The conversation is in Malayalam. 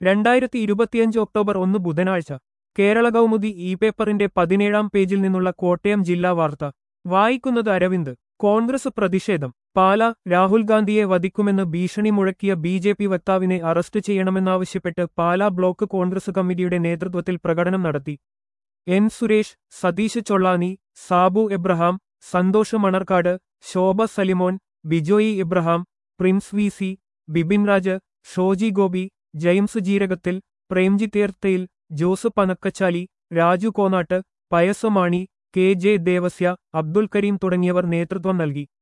രണ്ടായിരത്തി ഇരുപത്തിയഞ്ച് ഒക്ടോബർ ഒന്ന് ബുധനാഴ്ച കേരള കൗമുദി ഇ പേപ്പറിന്റെ പതിനേഴാം പേജിൽ നിന്നുള്ള കോട്ടയം ജില്ലാ വാർത്ത വായിക്കുന്നത് അരവിന്ദ് കോൺഗ്രസ് പ്രതിഷേധം പാല രാഹുൽ ഗാന്ധിയെ വധിക്കുമെന്ന് ഭീഷണി മുഴക്കിയ ബി ജെ പി വക്താവിനെ അറസ്റ്റ് ചെയ്യണമെന്നാവശ്യപ്പെട്ട് പാല ബ്ലോക്ക് കോൺഗ്രസ് കമ്മിറ്റിയുടെ നേതൃത്വത്തിൽ പ്രകടനം നടത്തി N Suresh Satheesh Chollani Sabu Abraham Santhosh Manarkad Shobha Salimon Bijoy Ibrahim Prince V C Bibin Raj Shoji Gopi James Jeerakathil Premji Theerthayil Jose Panakkachali Raju Konatt Pius Mani K J Devasya Abdul Kareem തുടങ്ങിയവർ നേതൃത്വം നൽകി